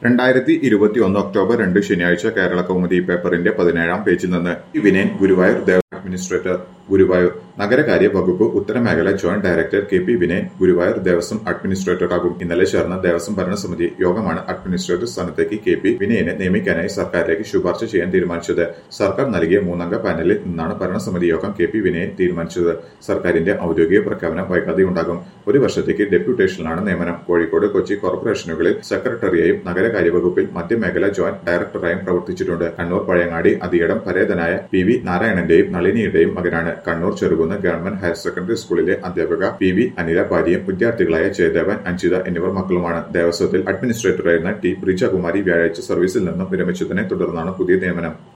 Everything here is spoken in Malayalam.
രണ്ടായിരത്തി ഇരുപത്തിയൊന്ന് ഒക്ടോബർ രണ്ട് ശനിയാഴ്ച കേരള കൗമുദി പേപ്പറിന്റെ പതിനേഴാം പേജിൽ നിന്ന് പി വിനയൻ ഗുരുവായൂർ ദേവ അഡ്മിനിസ്ട്രേറ്റർ ഗുരുവായൂർ നഗരകാര്യ വകുപ്പ് ഉത്തരമേഖല joint director K P Vinayan Guruvayur Devaswom അഡ്മിനിസ്ട്രേറ്ററാകും ഇന്നലെ ചേർന്ന ദേവസ്വം ഭരണസമിതി യോഗമാണ് അഡ്മിനിസ്ട്രേറ്റർ സ്ഥാനത്തേക്ക് കെ പി വിനയനെ നിയമിക്കാനായി സർക്കാരിലേക്ക് ശുപാർശ ചെയ്യാൻ തീരുമാനിച്ചത് സർക്കാർ നൽകിയ മൂന്നംഗ പാനലിൽ നിന്നാണ് ഭരണസമിതി യോഗം കെ പി വിനയൻ തീരുമാനിച്ചത് സർക്കാരിന്റെ ഔദ്യോഗിക പ്രഖ്യാപനം വൈകാതെ ഉണ്ടാകും ഒരു വർഷത്തേക്ക് ഡെപ്യൂട്ടേഷനിലാണ് നിയമനം കോഴിക്കോട് കൊച്ചി കോർപ്പറേഷനുകളിൽ സെക്രട്ടറിയായും നഗരകാര്യ വകുപ്പിൽ മധ്യമേഖല ജോയിന്റ് ഡയറക്ടറായും പ്രവർത്തിച്ചിട്ടുണ്ട് കണ്ണൂർ പഴയങ്ങാടി അതിയടം പരേതനായ പി വി നാരായണന്റെയും നളിനിയുടെയും മകനാണ് Kannur Cherukunnu government higher secondary സ്കൂളിലെ അധ്യാപക പി വി അനില ഭാര്യയും വിദ്യാർത്ഥികളായ ജയദേവൻ അഞ്ജിത എന്നിവർ മക്കളുമാണ് ദേവസ്വത്തിൽ അഡ്മിനിസ്ട്രേറ്ററായിരുന്ന ടി ബ്രിജകുമാരി വ്യാഴാഴ്ച സർവീസിൽ നിന്നും വിരമിച്ചതിനെ തുടർന്നാണ് പുതിയ നിയമനം